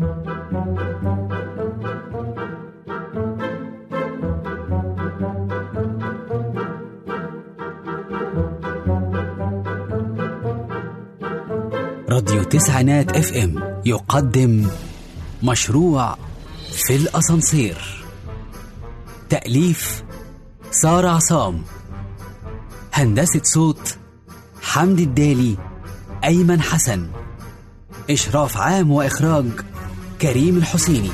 راديو تسعينات اف ام يقدم مشروع في الأسانسير تأليف سارة عصام هندسة صوت حمدي الدالي أيمن حسن إشراف عام وإخراج كريم الحسيني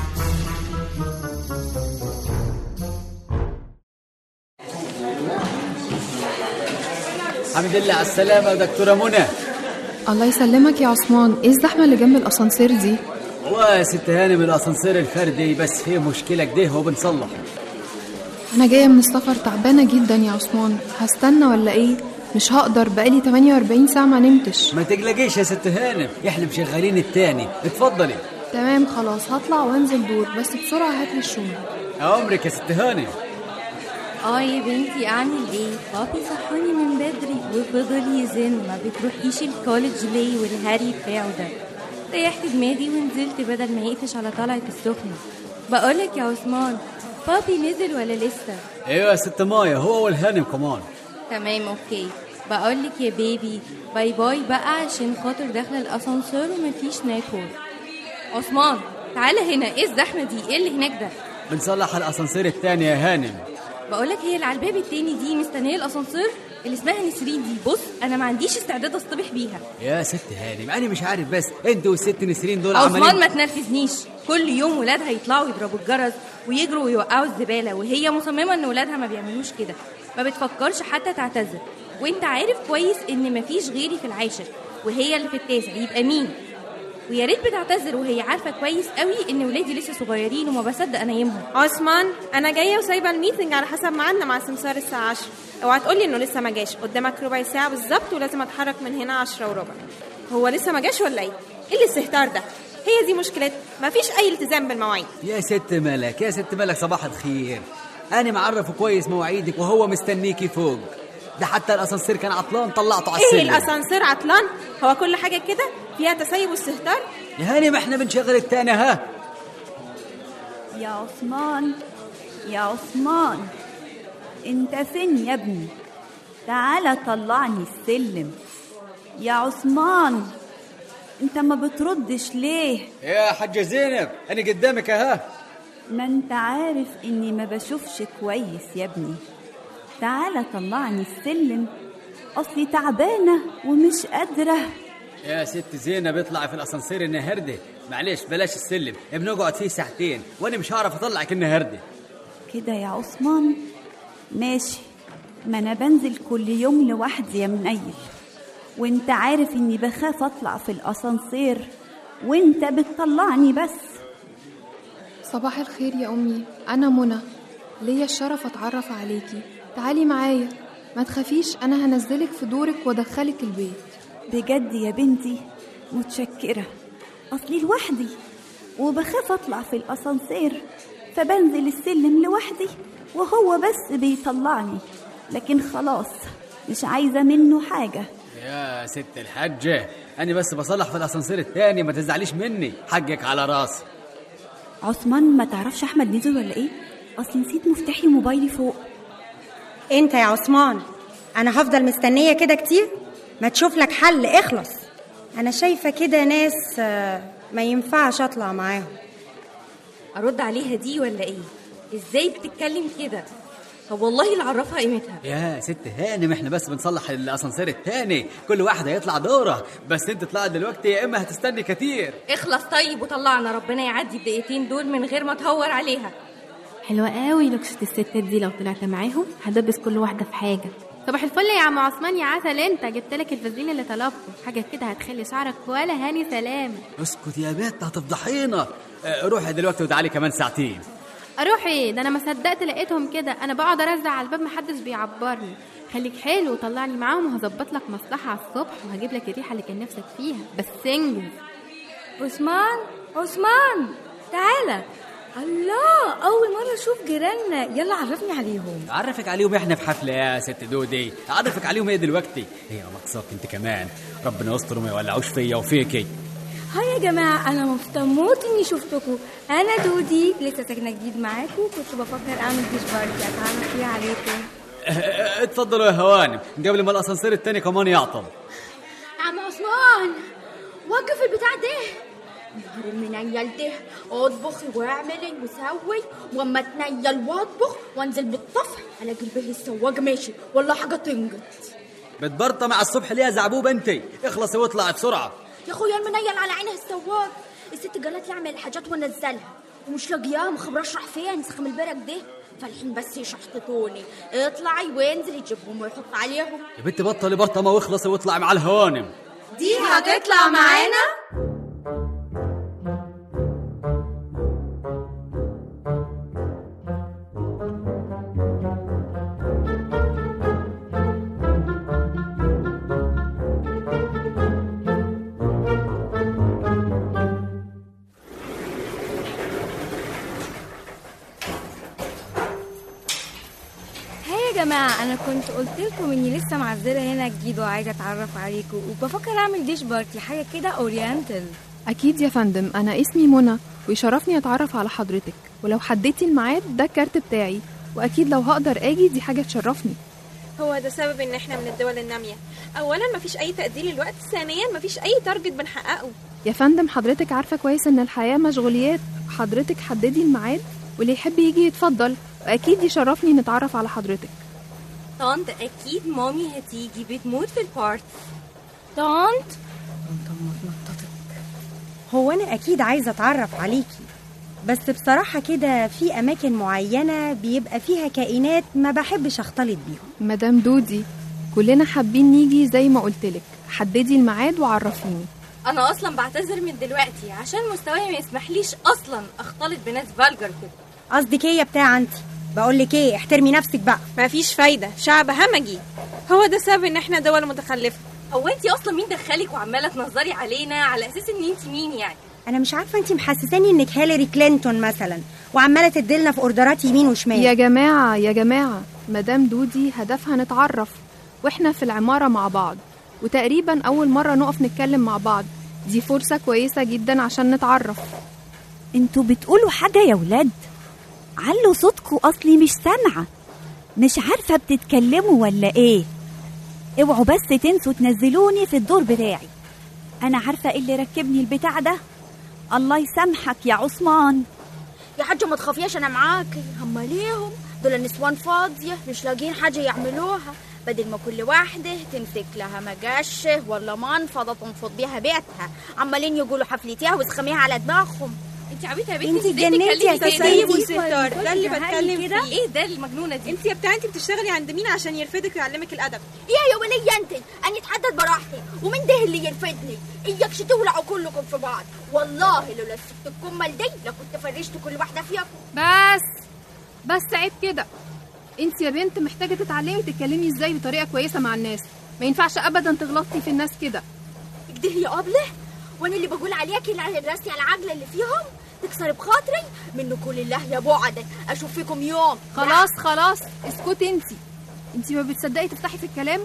الحمد لله على السلامة يا دكتورة منى الله يسلمك يا عثمان ايه الزحمه اللي جنب الاسانسير دي والله يا ست هانم الأسانسير الفردي بس فيه مشكلة كده وبنصلح انا جايه من السفر تعبانه جدا يا عثمان هستنى ولا ايه مش هقدر بقالي 48 ساعه ما نمتش ما تقلقيش يا ست هانم احنا مشغلين التاني اتفضلي تمام خلاص هطلع وانزل دور بس بسرعه هاتلي الشنطه عمرك يا ست هانم اه يا بنتي اعمل ايه بابي صحاني من بدري وفضل يزن ما بتروحيش الكوليدج ليه والهري بتاعه ده ريحت دماغي ونزلت بدل ما يقفش على طلعة السخنة بقولك يا عثمان بابي نزل ولا لسه ايوه يا ست مايا هو والهانم كمان تمام اوكي بقولك يا بيبي باي باي بقى عشان خاطر داخله الاسانسير ومفيش ناكل عثمان تعالى هنا ايه الزحمه دي ايه اللي هناك ده بنصلح الأسانسير التاني يا هانم بقولك هي اللي على الباب التاني دي مستنيه الاسانسير اللي اسمها نسرين دي بص انا ما عنديش استعداد اصطبح بيها يا ست هانم انا مش عارف بس انت والست نسرين دول عثمان عمالين ما تنرفزنيش كل يوم ولادها يطلعوا يضربوا الجرس ويجروا ويوقعوا الزباله وهي مصممه ان ولادها ما بيعملوش كده ما بتفكرش حتى تعتذر وانت عارف كويس ان مفيش غيري في العاشر وهي اللي في التاسع يبقى مين ويا ريت بتعتذر وهي عارفه كويس قوي ان ولادي لسه صغيرين وما بصدق انيمهم عثمان انا جايه وسايبه الميتنج على حسب ميعادنا مع سمسار الساعه 10 اوعى تقولي انه لسه ما جاش قدامك ربع ساعه بالظبط ولازم اتحرك من هنا 10 وربع هو لسه ما جاش ولا ايه ايه الاستهتار ده هي دي مشكلتنا مفيش اي التزام بالمواعيد يا ست ملك يا ست ملك صباح الخير انا معرفه كويس مواعيدك وهو مستنيكي فوق ده حتى الاسانسير كان عطلان طلعته على ايه السلم الاسانسير عطلان هو كل حاجه كده فيها تسيب واستهتار يا هانم احنا بنشغل التاني ها يا عثمان يا عثمان انت فين يا ابني تعالى طلعني السلم يا عثمان انت ما بتردش ليه يا حاجة زينب انا قدامك ها ما انت عارف اني ما بشوفش كويس يا ابني تعالى طلعني السلم اصلي تعبانه ومش قادره يا ست زينب اطلعي في الاسانسير النهارده معلش بلاش السلم بنقعد فيه ساعتين وانا مش هعرف اطلعك النهارده كده يا عثمان ماشي ما انا بنزل كل يوم لوحدي يا منيل وانت عارف اني بخاف اطلع في الاسانسير وانت بتطلعني بس صباح الخير يا امي انا منى ليا الشرف اتعرف عليكي تعالي معايا ما تخافيش انا هنزلك في دورك وادخلك البيت بجد يا بنتي متشكرة أصلي لوحدي وبخاف أطلع في الأسانسير فبنزل السلم لوحدي وهو بس بيطلعني لكن خلاص مش عايزة منه حاجة يا ست الحاجة انا بس بصلح في الاسانسير التاني ما تزعليش مني حقك على راسي عثمان ما تعرفش أحمد نزل ولا إيه؟ أصلي نسيت مفتاحي موبايلي فوق انت يا عثمان انا هفضل مستنيه كده كتير ما تشوف لك حل اخلص انا شايفه كده ناس آه، ما ينفعش اطلع معاهم ارد عليها دي ولا ايه ازاي بتتكلم كده طب والله اللي عرفها قيمتها يا ست هانم احنا بس بنصلح الاسانسير التاني كل واحد هيطلع دوره بس انت طلعت دلوقتي يا اما هتستني كتير اخلص طيب وطلعنا ربنا يعدي الدقيقتين دول من غير ما تهور عليها حلوة قوي لكشة الستات دي لو طلعت معاهم هدبس كل واحدة في حاجة صباح الفل يا عم عثمان يا عسل انت جبت لك الفازلين اللي طلبته حاجة كده هتخلي شعرك ولا هاني سلام اسكت يا بنت هتفضحينا اه، روحي دلوقتي وتعالي كمان ساعتين اروح ايه ده انا ما صدقت لقيتهم كده انا بقعد ارزع على الباب محدش بيعبرني خليك حلو وطلعني معاهم وهظبط لك مصلحة على الصبح وهجيب لك الريحة اللي كان نفسك فيها بس انجز عثمان عثمان تعالى الله اول مره اشوف جيراننا يلا عرفني عليهم اعرفك عليهم احنا في حفله يا ست دودي اعرفك عليهم ايه دلوقتي هي ناقصاك انت كمان ربنا يستر وما يولعوش فيا وفيكي هاي يا جماعة أنا مبسوطة موت إني شفتكم أنا دودي لسه ساكنة جديد معاكم كنت بفكر أعمل ديش بارتي أتعرف فيها عليكم اتفضلوا يا هوانم قبل ما الاسانسير التاني كمان يعطل عم عثمان وقف البتاع ده نهار المنيل ده اطبخي واعملي وسوي واما اتنيل واطبخ وانزل بالطفح الاقي البه السواق ماشي والله حاجه تنقط بتبرطة مع الصبح ليه يا زعبوب انتي اخلصي واطلعي بسرعه يا اخويا المنيل على عينها السواق الست قالت لي اعمل الحاجات وانزلها ومش لاقياها مخبراش راح فين سخم البرك ده فالحين بس يشحططوني اطلعي وانزلي تجيبهم ويحط عليهم يا بنتي بطلي برطمه واخلصي واطلعي مع الهوانم دي هتطلع معانا هاي يا جماعة أنا كنت قلت لكم إني لسه معزلة هنا جديد وعايزة أتعرف عليكم وبفكر أعمل ديش بارتي حاجة كده أورينتال أكيد يا فندم أنا اسمي منى ويشرفني أتعرف على حضرتك ولو حددتي الميعاد ده الكارت بتاعي وأكيد لو هقدر أجي دي حاجة تشرفني هو ده سبب ان احنا من الدول النامية اولا مفيش اي تقدير للوقت ثانيا مفيش اي تارجت بنحققه يا فندم حضرتك عارفة كويس إن الحياة مشغوليات حضرتك حددي الميعاد واللي يحب يجي يتفضل وأكيد يشرفني نتعرف على حضرتك طنط اكيد مامي هتيجي بتموت في البارت طنط هو أنا أكيد عايزة أتعرف عليكي بس بصراحة كده في أماكن معينة بيبقى فيها كائنات ما بحبش أختلط بيهم مدام دودي كلنا حابين نيجي زي ما قلتلك حددي الميعاد وعرفيني انا اصلا بعتذر من دلوقتي عشان مستواي ما يسمحليش اصلا اختلط بناس فالجر كده قصدك إيه يا بتاع أنت بقولك إيه احترمي نفسك بقى مفيش فايدة شعب همجي هو ده سبب ان احنا دول متخلفة هو انت اصلا مين دخلك وعماله تنظري علينا على اساس ان انت مين يعني أنا مش عارفة أنت محسساني إنك هيلاري كلينتون مثلا وعمالة تدلنا في أوردرات يمين وشمال يا جماعة يا جماعة مدام دودي هدفها نتعرف واحنا في العمارة مع بعض وتقريبا أول مرة نقف نتكلم مع بعض دي فرصة كويسة جدا عشان نتعرف انتوا بتقولوا حاجة يا ولاد علوا صوتكوا أصلي مش سامعة مش عارفة بتتكلموا ولا ايه اوعوا بس تنسوا تنزلوني في الدور بتاعي أنا عارفة ايه اللي ركبني البتاع ده الله يسامحك يا عثمان يا حاجة ما تخافيش أنا معاكي هم ليهم دول النسوان فاضية مش لاقيين حاجة يعملوها بدل ما كل واحدة تمسك لها مجشة ولا منفضة تنفض بيها بيتها عمالين يقولوا حفلتيها وتخميها على دماغهم انت عبيطه يا بنتي انت ازاي اتجننتي يا تتكلمي ستار. كده؟ طيب وستار ده اللي بتكلم كده فيه ايه ده المجنونه دي انت يا بتاع انت بتشتغلي عند مين عشان يرفدك ويعلمك الادب يا يا ولية انت أنا اتحدد براحتي ومين ده اللي يرفدني إياكش تولعوا كلكم في بعض والله لولا الست الكمل دي لكنت فرشت كل واحدة فيكم بس بس عيب كده انت يا بنت محتاجة تتعلمي تتكلمي ازاي بطريقة كويسة مع الناس ما ينفعش ابدا تغلطي في الناس كده كده يا قبله وانا اللي بقول عليك اللي راسي على العجله اللي فيهم تكسر بخاطري منكم لله يا بعد اشوف فيكم يوم خلاص خلاص اسكتي انت انت ما بتصدقي تفتحي في الكلام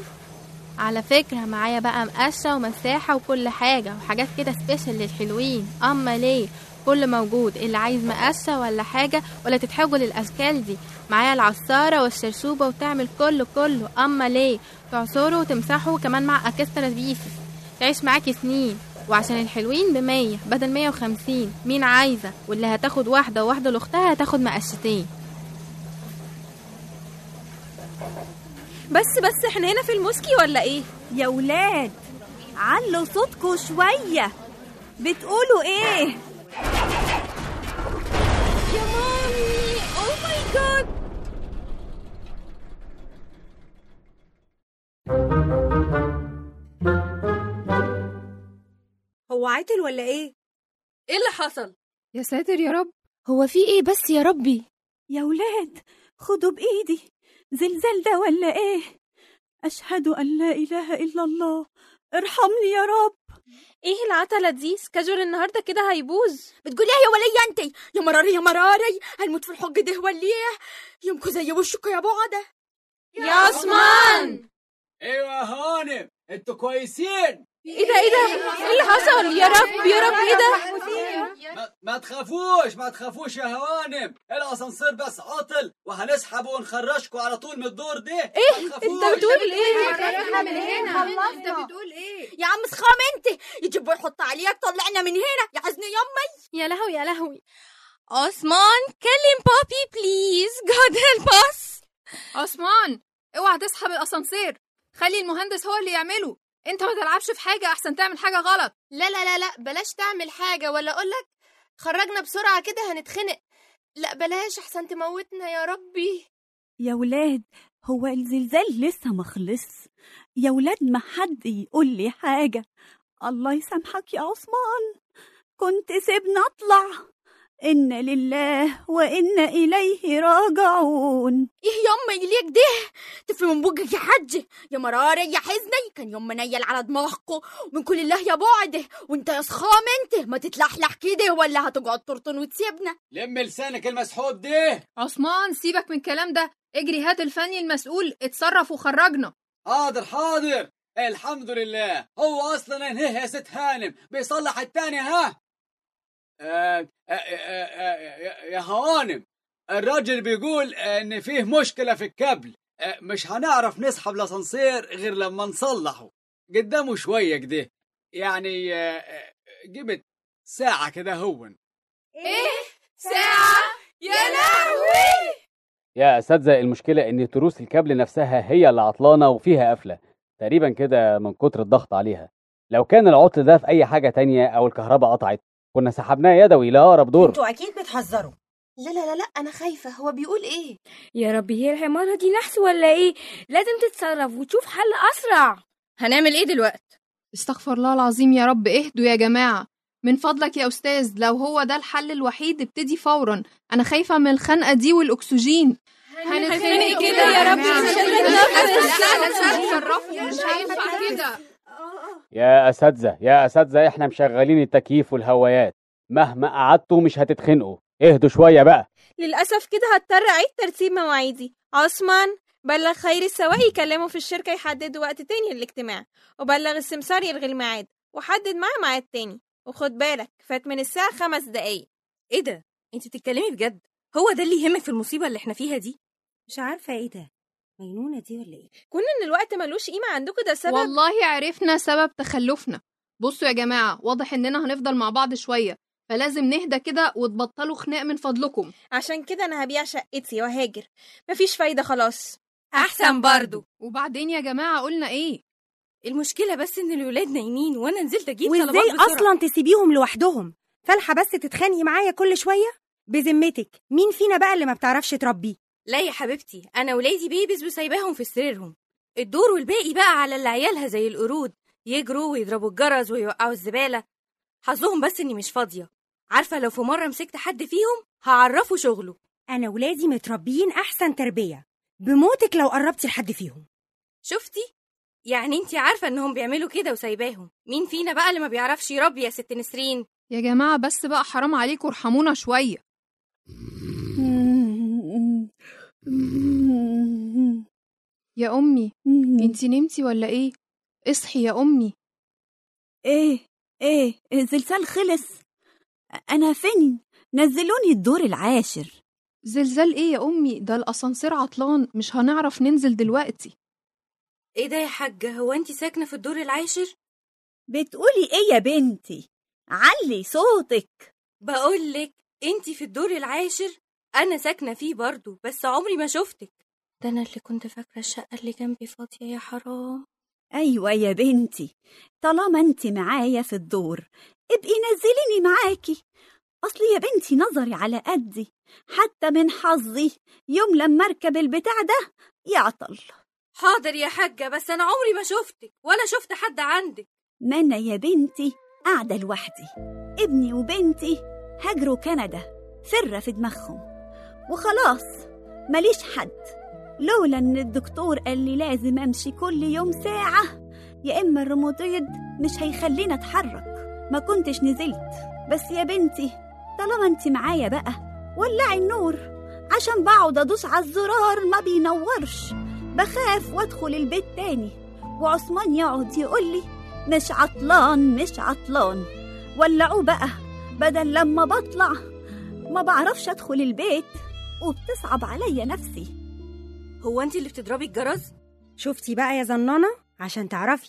على فكرة معايا بقى مقشة ومساحة وكل حاجة وحاجات كده سبيشال للحلوين أما ليه كل موجود اللي عايز مقشة ولا حاجة ولا تتحوجوا للأشكال دي معايا العصارة والشرشوبة وتعمل كله كله أما ليه تعصره وتمسحه كمان مع أكسترا بيسز تعيش معاكي سنين وعشان الحلوين بمية بدل مية وخمسين مين عايزة واللي هتاخد واحدة وواحدة لأختها هتاخد مقشتين بس بس احنا هنا في الموسكي ولا ايه يا ولاد علوا صوتكوا شوية بتقولوا ايه يا مامي او ماي جاد هو عاتل ولا ايه ايه اللي حصل يا ساتر يا رب هو في ايه بس يا ربي يا ولاد خدوا بإيدي زلزال ده ولا ايه أشهد أن لا إله إلا الله ارحمني يا رب ايه العتلة دي سكاجول النهارده كده هيبوظ بتقول ايه يا ولية انت يا مراري يا مراري هنموت في الحج ده وليه يمكن زي وشكوا يا بعدة يا عثمان ايوه يا هانم انتوا كويسين ايه ده ايه ده ايه اللي حصل يا رب يا رب ايه ده ما, ما تخافوش ما تخافوش يا هوانم الاسانسير بس عطل وهنسحبه ونخرجكم على طول من الدور ده ايه ما تخافوش. انت بتقول ايه انت بتقول ايه يا عم سخام انت يجيب يحط عليك طلعنا من هنا يا حزن يمي يا لهوي يا لهوي عثمان كلم بابي بليز جود هيلب اس عثمان اوعى تسحب الاسانسير خلي المهندس هو اللي يعمله انت ما تلعبش في حاجه احسن تعمل حاجه غلط لا لا لا لا بلاش تعمل حاجة ولا أقولك خرجنا بسرعة كده هنتخنق لا بلاش أحسن تموتنا يا ربي يا ولاد هو الزلزال لسه مخلص يا ولاد ما حد يقول لي حاجة الله يسامحك يا عثمان كنت سيبنا اطلع إن لله وإنا إليه راجعون ايه يما ليك ده تفل من بوجك يا حج يا مراري يا حزني كان يوم منيل على دماغكو من كل الله يا بعده وانت يا سخام انت ما تتلحلح كده ولا هتقعد ترطن وتسيبنا لم لسانك المسحوب ده عثمان سيبك من الكلام ده اجري هات الفني المسؤول اتصرف وخرجنا حاضر حاضر الحمد لله هو اصلا انهيه يا ست هانم بيصلح التاني ها آه آه آه آه يا- يا هوانم الراجل بيقول ان فيه مشكلة في الكابل آه مش هنعرف نسحب الاسانسير غير لما نصلحه قدامه شوية كده يعني آه آه، جبت ساعة كده هون ساعة يا لهوي يا اساتذه المشكله ان تروس الكابل نفسها هي اللي عطلانه وفيها قفله تقريبا كده من كتر الضغط عليها لو كان العطل ده في اي حاجه تانية او الكهرباء قطعت كنا سحبناه يدوي لاقرب دور انتوا اكيد بتهزروا لا لا لا لا أنا خايفة هو بيقول إيه يا ربي هي الحمارة دي نحس ولا ايه لازم تتصرف وتشوف حل اسرع هنعمل ايه دلوقتي استغفر الله العظيم يا رب اهدوا يا جماعة من فضلك يا أستاذ لو هو ده الحل الوحيد ابتدي فورا أنا خايفة من الخنقة دي والأكسجين هنتخنق كده يا ربي مش هنتصرفوا مش هينفع كده يا اساتذه يا اساتذه احنا مشغلين التكييف والهوايات مهما قعدتوا مش هتتخنقوا اهدوا شويه بقى للاسف كده هضطر اعيد ترتيب مواعيدي عثمان بلغ خير السواق يكلموا في الشركه يحددوا وقت تاني للاجتماع وبلغ السمسار يلغي الميعاد وحدد معاه ميعاد تاني وخد بالك فات من الساعه خمس دقايق ايه ده انت بتتكلمي بجد هو ده اللي يهمك في المصيبة اللي احنا فيها دي مش عارفه ايه ده مجنونه دي ولا ايه كون ان الوقت ملوش قيمه عندكم ده سبب والله عرفنا سبب تخلفنا بصوا يا جماعة واضح إننا هنفضل مع بعض شوية فلازم نهدى كده وتبطلوا خناق من فضلكم عشان كده انا هبيع شقتي وهاجر مفيش فايده خلاص احسن برضو وبعدين يا جماعة قلنا إيه المشكلة بس ان الولاد نايمين وانا نزلت اجيب طلبات وازاي بسرعة اصلا تسيبيهم لوحدهم فالحه بس تتخانقي معايا كل شويه بذمتك مين فينا بقى اللي ما بتعرفش تربيه لا يا حبيبتي انا ولادي بيبيز وسايباهم في سريرهم الدور والباقي بقى على اللي عيالها زي القرود يجروا ويضربوا الجرس ويوقعوا الزبالة حظهم بس اني مش فاضية عارفة لو في مرة مسكت حد فيهم هعرفه شغله انا ولادي متربيين احسن تربيه بموتك لو قربتي لحد فيهم شفتي يعني انتي عارفة انهم بيعملوا كده وسايباهم مين فينا بقى اللي ما بيعرفش يربي يا ست نسرين يا جماعة بس بقى حرام عليكم ارحمونا شوية يا أمي انتي نمتي ولا إيه اصحي يا أمي ايه ايه الزلزال خلص انا فين نزلوني الدور العاشر زلزال إيه يا أمي ده الأسانسير عطلان مش هنعرف ننزل دلوقتي ايه ده يا حاجة هو انتي ساكنة في الدور العاشر بتقولي ايه يا بنتي علي صوتك بقولك انتي في الدور العاشر انا ساكنة فيه برضو بس عمري ما شفتك ده انا اللي كنت فاكرة الشقة اللي جنبي فاضية يا حرام ايوه يا بنتي طالما انت معايا في الدور ابقي نزليني معاكي اصل يا بنتي نظري على قدي حتى من حظي يوم لما اركب البتاع ده يعطل حاضر يا حاجة بس انا عمري ما شفتك ولا شفت حد عندك ما انا يا بنتي قاعده لوحدي ابني وبنتي هاجروا كندا فرة في دماغهم وخلاص ماليش حد لولا ان الدكتور قال لي لازم امشي كل يوم ساعة يا اما الرموتيد مش هيخليني اتحرك ما كنتش نزلت بس يا بنتي طالما انت معايا بقى ولعي النور عشان بقعد ادوس على الزرار ما بينورش بخاف وادخل البيت تاني وعثمان يقعد يقول لي مش عطلان مش عطلان ولعوه بقى بدل لما بطلع ما بعرفش ادخل البيت وبتصعب عليا نفسي هو انت اللي بتضربي الجرس شفتي بقى يا زنانة عشان تعرفي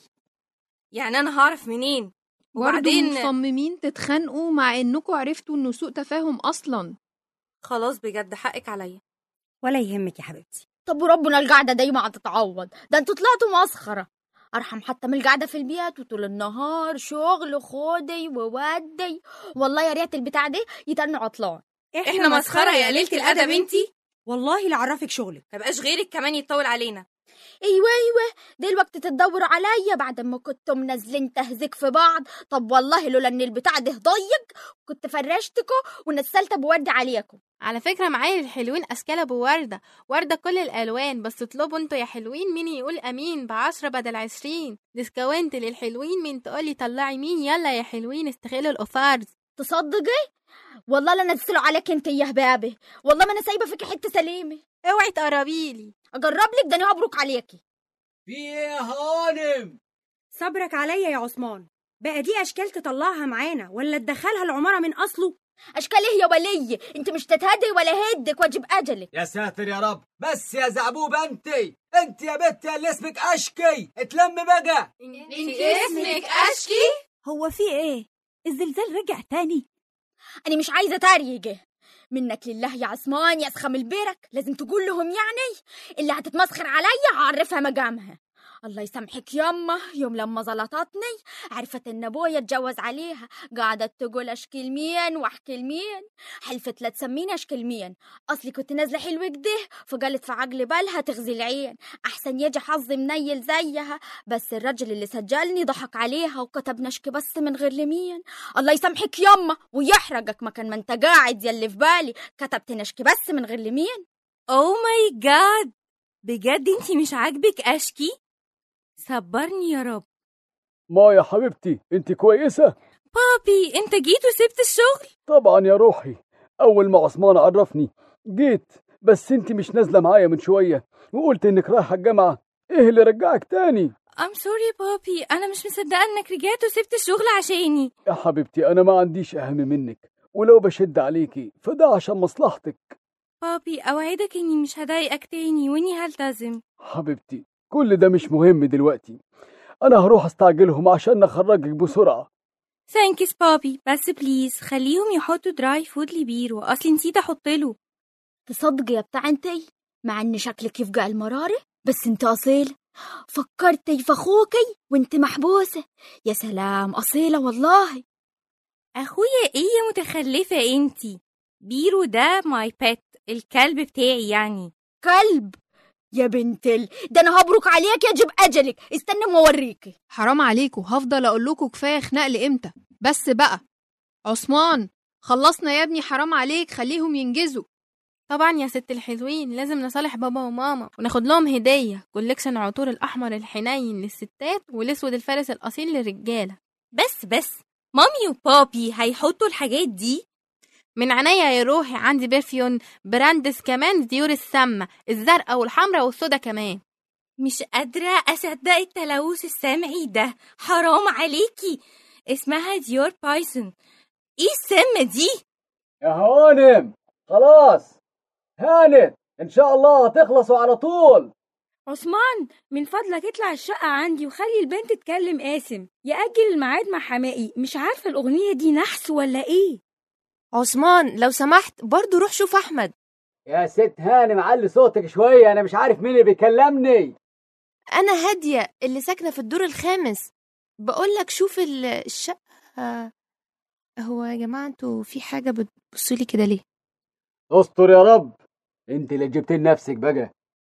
يعني انا هعرف منين برضه وبعدين مصممين تتخانقوا مع انكم عرفتوا انه سوء تفاهم اصلا خلاص بجد حقك عليا ولا يهمك يا حبيبتي طب وربنا القعدة دايما هتتعوض ده انتوا طلعتوا مسخرة ارحم حتى من القعدة في البيت وطول النهار شغل خدي وودي والله يا ريت البتاع ده يتنوا عطلان احنا مسخره يا قليله الادب انتي والله لعرفك شغلك مبقاش غيرك كمان يتطول علينا ايوه ايوه دلوقتي تدوروا عليا بعد ما كنتم منزلين تهزيك في بعض طب والله لولا ان البتاع ده ضيق كنت فرشتكوا ونزلت بورد عليكم على فكرة معايا الحلوين أشكال أبو وردة وردة كل الألوان بس اطلبوا انتوا يا حلوين مين يقول أمين بعشرة بدل عشرين ديسكاونت للحلوين مين تقولي طلعي مين يلا يا حلوين استغلوا الأوفرز تصدقي والله لا نزلوا عليك انت يا هبابه والله ما انا سايبه فيكي حته سليمه اوعي تقربيلي اجرب لك ده انا هبرك عليكي في ايه يا هانم صبرك عليا يا عثمان بقى دي اشكال تطلعها معانا ولا تدخلها العماره من اصله اشكال ايه يا ولي انت مش تتهدي ولا هدك واجب اجلك يا ساتر يا رب بس يا زعبوب انت انت يا بنت اللي اسمك اشكي اتلم بقى انت اسمك اشكي هو في ايه الزلزال رجع تاني انا مش عايزه تريقه منك لله يا عثمان يا اسخم البرك لازم تقول لهم يعني اللي هتتمسخر عليا هعرفها مقامها الله يسامحك يما يوم لما زلطتني عرفت ان ابويا اتجوز عليها قعدت تقول اشكي لمين واحكي لمين حلفت لا تسميني اشكي لمين اصلي كنت نازله حلوه كده فقالت في عقل بالها تغزي العين احسن يجي حظي منيل زيها بس الرجل اللي سجلني ضحك عليها وكتب نشكي بس من غير لمين الله يسامحك يما ويحرقك مكان ما انت قاعد يلي في بالي كتبت نشكي بس من غير لمين او ماي جاد بجد انتي مش عاجبك اشكي صبرني يا رب ما يا حبيبتي انت كويسة؟ بابي انت جيت وسبت الشغل طبعا يا روحي أول ما عثمان عرفني جيت بس انت مش نازلة معايا من شوية وقلت انك رايحة الجامعة ايه اللي رجعك تاني؟ ام سوري بابي انا مش مصدقه انك رجعت وسبت الشغل عشاني يا حبيبتي أنا ما عنديش أهم منك ولو بشد عليكي فده عشان مصلحتك بابي اوعدك اني مش هضايقك تاني واني هلتزم حبيبتي كل ده مش مهم دلوقتي أنا هروح أستعجلهم عشان أخرجك بسرعة ثانكس بابي بس بليز خليهم يحطوا دراي فود لبيرو اصلي نسيت احط له تصدق يا بتاع انتي مع ان شكلك يفقع المرارة بس انت اصيلة فكرتي في اخوكي وانت محبوسة يا سلام اصيلة والله اخويا ايه يا متخلفه انتي بيرو ده ماي بيت الكلب بتاعي يعني كلب يا بنت ال... ده انا هبرك عليك يجب اجلك استنى ما اوريكي حرام عليكم هفضل اقول لكم كفايه خناق لامتى بس بقى عثمان خلصنا يا ابني حرام عليك خليهم ينجزوا طبعا يا ست الحلوين لازم نصالح بابا وماما وناخد لهم هدية كوليكشن عطور الأحمر الحنين للستات والأسود الفارس الأصيل للرجالة بس بس مامي وبابي هيحطوا الحاجات دي من عينيا يا روحي عندي برفيون براندس كمان ديور السامة الزرقاء والحمراء والسودا كمان مش قادرة أصدق التلوث السمعي ده حرام عليكي اسمها ديور بايسون ايه السمة دي؟ يا هوانم خلاص هانت إن شاء الله هتخلصوا على طول عثمان من فضلك اطلع الشقة عندي وخلي البنت تكلم قاسم يأجل الميعاد مع حمائي مش عارفة الأغنية دي نحس ولا إيه عثمان لو سمحت برضو روح شوف أحمد يا ست هانم علي صوتك شوية أنا مش عارف مين اللي بيكلمني أنا هادية اللي ساكنة في الدور الخامس بقولك شوف ال- الشقة هو يا جماعة انتوا في حاجة بتبصولي كده ليه؟ استر يا رب انت اللي جبت لنفسك بقى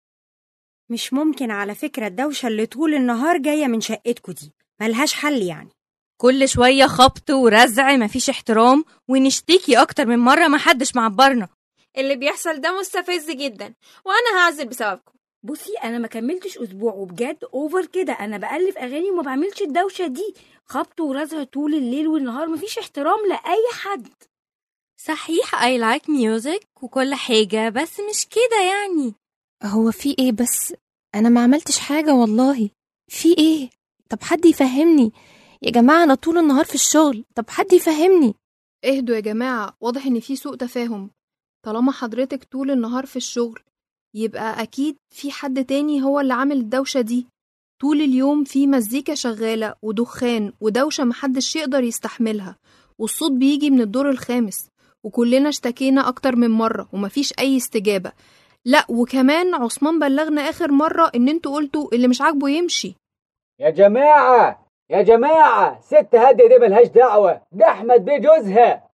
مش ممكن على فكرة الدوشة اللي طول النهار جاية من شقتكوا دي ملهاش حل يعني كل شوية خبط ورزع مفيش احترام ونشتكي أكتر من مرة محدش معبرنا اللي بيحصل ده مستفز جدا وانا هعزل بسببكم بصي أنا ما كملتش أسبوع وبجد أوفر كده أنا بألف أغاني وما بعملش الدوشة دي خبط ورزع طول الليل والنهار مفيش احترام لأي حد صحيح I like music وكل حاجة بس مش كده يعني هو في ايه بس أنا ما عملتش حاجة والله في ايه؟ طب حد يفهمني يا جماعة أنا طول النهار في الشغل طب حد يفهمني اهدوا يا جماعة واضح إن في سوء تفاهم طالما حضرتك طول النهار في الشغل يبقى أكيد في حد تاني هو اللي عامل الدوشة دي طول اليوم في مزيكا شغالة ودخان ودوشة محدش يقدر يستحملها والصوت بيجي من الدور الخامس وكلنا اشتكينا أكتر من مرة ومفيش أي استجابة لا وكمان عثمان بلغنا آخر مرة إن انتوا قلتوا اللي مش عاجبه يمشي يا جماعة يا جماعة ست هادية دي ملهاش دعوة ده أحمد بيه جوزها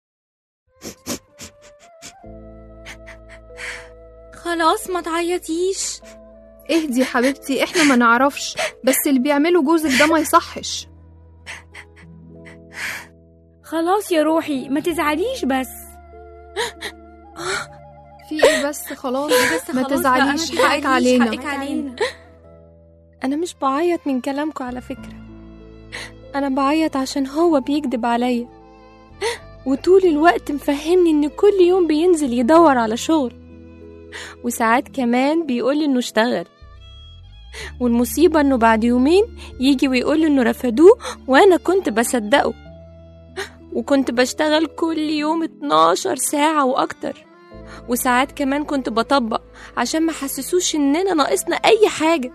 خلاص ما تعيطيش اهدي يا حبيبتي احنا ما نعرفش بس اللي بيعمله جوزك ده ما يصحش خلاص يا روحي ما تزعليش بس في ايه بس خلاص بس ما خلاص تزعليش بقى، ما حقك تزعليش، علينا حقك علينا أنا مش بعيط من كلامكم على فكرة أنا بعيط عشان هو بيكذب عليا وطول الوقت مفهمني إن كل يوم بينزل يدور على شغل وساعات كمان بيقولي إنه اشتغل والمصيبة إنه بعد يومين يجي ويقولي إنه رفضوه وأنا كنت بصدقه وكنت بشتغل كل يوم 12 ساعة وأكتر وساعات كمان كنت بطبق عشان ما حسسوش إننا ناقصنا أي حاجة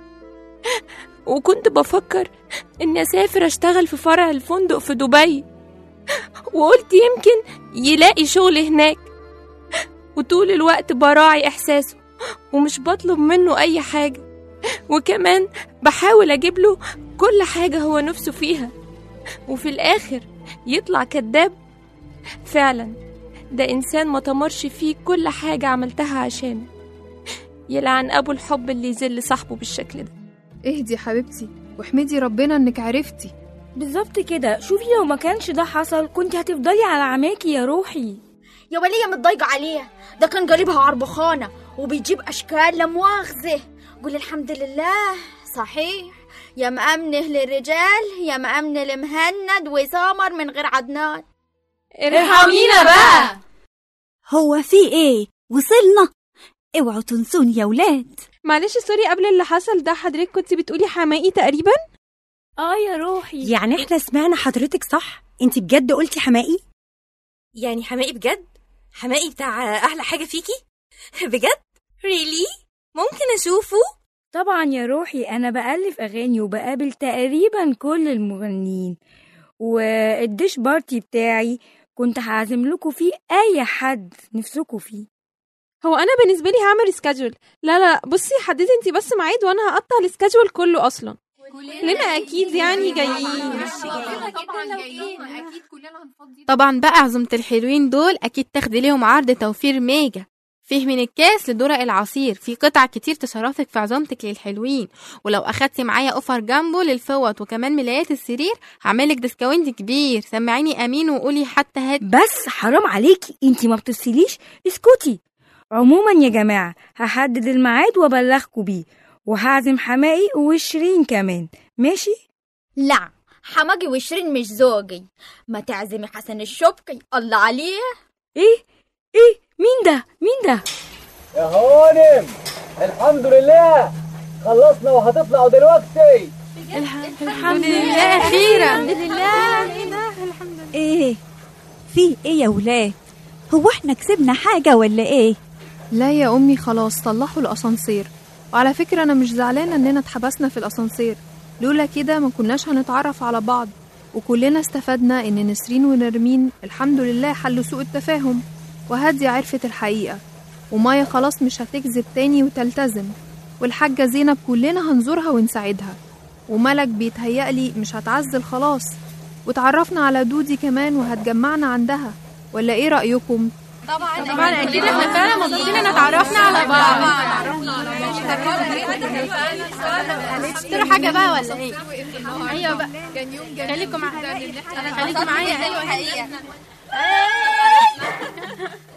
وكنت بفكر إني أسافر أشتغل في فرع الفندق في دبي وقلت يمكن يلاقي شغل هناك وطول الوقت براعي إحساسه ومش بطلب منه أي حاجة وكمان بحاول أجيب له كل حاجة هو نفسه فيها وفي الآخر يطلع كذاب فعلا ده إنسان ما تمرش فيه كل حاجة عملتها عشانه يلعن أبو الحب اللي يذل صاحبه بالشكل ده اهدي يا حبيبتي واحمدي ربنا انك عرفتي بالظبط كده شوفي لو ما كانش ده حصل كنت هتفضلي على عماكي يا روحي يا ولية متضايقة عليه ده كان قريبها عربخانة وبيجيب أشكال لا مؤاخذة قول الحمد لله صحيح يا مأمنه للرجال يا مأمنه لمهند وسامر من غير عدنان ارحمينا بقى هو في ايه وصلنا اوعوا تنسوني يا ولاد معلش سوري قبل اللي حصل ده حضرتك كنت بتقولي حمائي تقريبا اه يا روحي يعني احنا سمعنا حضرتك صح انت بجد قلتي حمائي يعني حمائي بجد حمائي بتاع احلى حاجه فيكي بجد ريلي ممكن اشوفه طبعا يا روحي انا بألف اغاني وبقابل تقريبا كل المغنيين والديش بارتي بتاعي كنت هعزم لكم فيه اي حد نفسكم فيه هو انا بالنسبه لي هعمل سكادجول لا لا بصي حددي انتي بس ميعاد وانا هقطع السكادجول كله اصلا كلنا اكيد يعني جايين طبعا بقى عزومة الحلوين دول أكيد تاخدي ليهم عرض توفير ميجا فيه من الكاس لدرق العصير في قطع كتير تشرفك في عزومتك للحلوين ولو أخدتي معايا أوفر جنبه للفوط وكمان ملايات السرير هعملك ديسكاونت كبير سمعيني أمين وقولي حتى هات بس حرام عليكي انتي ما بتصليش اسكتي عموما يا جماعة هحدد الميعاد وابلغكوا بيه وهعزم حمائي وشيرين كمان ماشي لا حماقي وشيرين مش زوجي ما تعزمي حسن الشبكي الله عليه ايه ايه مين ده مين ده يا هانم الحمد لله خلصنا وهتطلعوا دلوقتي الحمد لله أخيرا ايه في ايه يا ولاد هو احنا كسبنا حاجة ولا ايه لا يا امي خلاص صلحوا الاسانسير وعلى فكره انا مش زعلانه اننا اتحبسنا في الاسانسير لولا كده ما كناش هنتعرف على بعض وكلنا استفدنا ان نسرين ونرمين الحمد لله حلوا سوء التفاهم وهادية عرفت الحقيقة ومايا خلاص مش هتكذب تاني وتلتزم والحاجة زينب كلنا هنزورها ونساعدها وملك بيتهيألي مش هتعزل خلاص وتعرفنا على دودي كمان وهتجمعنا عندها ولا ايه رأيكم؟ طبعا طبعا اكيد احنا فعلا مبسوطين ان اتعرفنا على بعض اشتروا حاجة بقى ولا ايه؟ ايوه بقى كان يوم جميل خليكم معايا خليكم معايا ايوه حقيقة